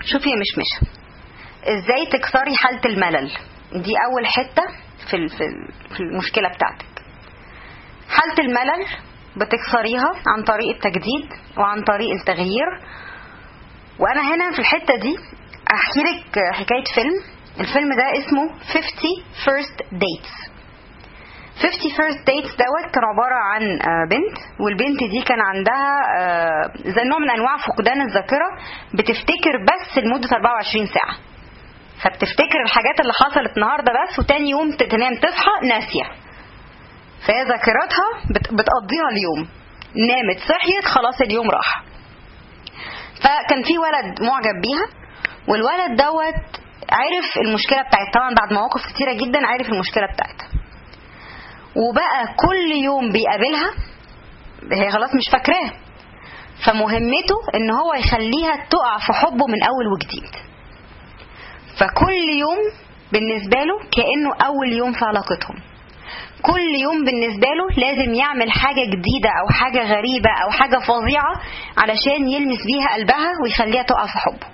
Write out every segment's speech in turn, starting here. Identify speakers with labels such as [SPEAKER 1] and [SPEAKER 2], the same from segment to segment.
[SPEAKER 1] شوفي يا مشمشة ازاي تكسري حالة الملل دي اول حتة في ال- في ال- في المشكلة بتاعتك حالة الملل بتكسريها عن طريق التجديد وعن طريق التغيير وانا هنا في الحتة دي احكي لك حكاية فيلم الفيلم ده اسمه 50 First Dates 50 First Dates دوت كان عبارة عن آه، بنت والبنت دي كان عندها آه، زي نوع من انواع فقدان الذاكرة بتفتكر بس لمدة 24 ساعة فبتفتكر الحاجات اللي حصلت النهارده بس وتاني يوم ت- تنام تصحى ناسية فهي ذاكرتها بت- بتقضيها اليوم نامت صحيت خلاص اليوم راح فكان في ولد معجب بيها والولد دوت عرف المشكلة بتاعتها طبعا بعد مواقف كتيرة جدا عرف المشكلة بتاعتها وبقى كل يوم بيقابلها هي خلاص مش فاكراه فمهمته ان هو يخليها تقع في حبه من اول وجديد فكل يوم بالنسبة له كأنه أول يوم في علاقتهم كل يوم بالنسبة له لازم يعمل حاجة جديدة أو حاجة غريبة أو حاجة فظيعة علشان يلمس بيها قلبها ويخليها تقع في حبه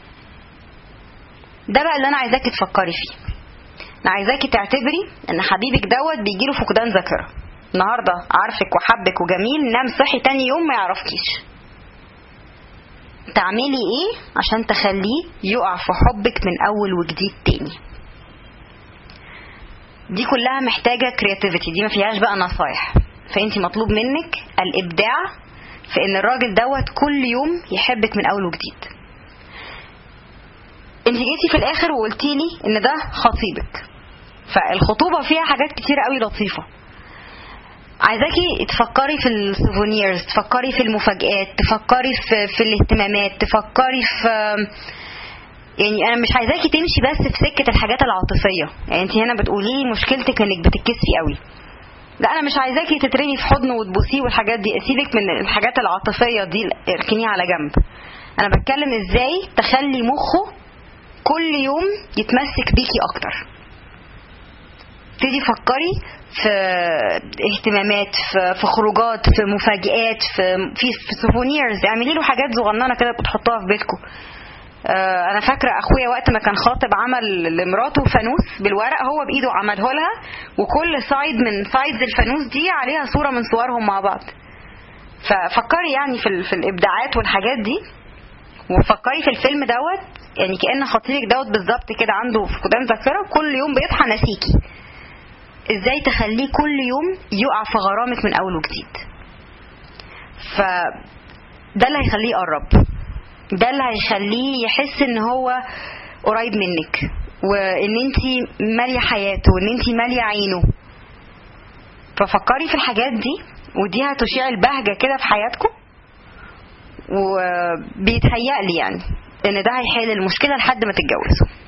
[SPEAKER 1] ده بقى اللي أنا عايزاكي تفكري فيه أنا عايزاكي تعتبري إن حبيبك دوت بيجيله فقدان ذاكرة النهاردة عارفك وحبك وجميل نام صحي تاني يوم ما يعرفكيش تعملي ايه عشان تخليه يقع في حبك من اول وجديد تاني دي كلها محتاجة كرياتيفيتي دي ما فيهاش بقى نصايح فانت مطلوب منك الابداع في ان الراجل دوت كل يوم يحبك من اول وجديد انت جيتي في الاخر وقلتي لي ان ده خطيبك فالخطوبة فيها حاجات كتير قوي لطيفة عايزاكي تفكري في السوفونيرز تفكري في المفاجآت تفكري في, في الاهتمامات تفكري في يعني انا مش عايزاكي تمشي بس في سكه الحاجات العاطفيه يعني انت هنا بتقولي لي مشكلتك انك بتتكسفي قوي لا انا مش عايزاكي تترمي في حضنه وتبوسيه والحاجات دي سيبك من الحاجات العاطفيه دي اركنيها على جنب انا بتكلم ازاي تخلي مخه كل يوم يتمسك بيكي اكتر تبتدي فكري في اهتمامات في, في خروجات في مفاجآت في في, في سوفونيرز اعملي له حاجات صغننه كده بتحطوها في بيتكم آه، انا فاكره اخويا وقت ما كان خاطب عمل لمراته فانوس بالورق هو بايده عمله لها وكل سايد من سايدز الفانوس دي عليها صوره من صورهم مع بعض ففكري يعني في, ال- في الابداعات والحاجات دي وفكري في الفيلم دوت يعني كأن خطيبك دوت بالظبط كده عنده فقدان ذاكره كل يوم بيصحى ناسيكي ازاي تخليه كل يوم يقع في غرامك من اول وجديد ف ده اللي هيخليه يقرب ده اللي هيخليه يحس ان هو قريب منك وان انت ماليه حياته وان انت ماليه عينه ففكري في الحاجات دي ودي هتشيع البهجه كده في حياتكم وبيتهيألي يعني ان ده هيحل المشكله لحد ما تتجوزوا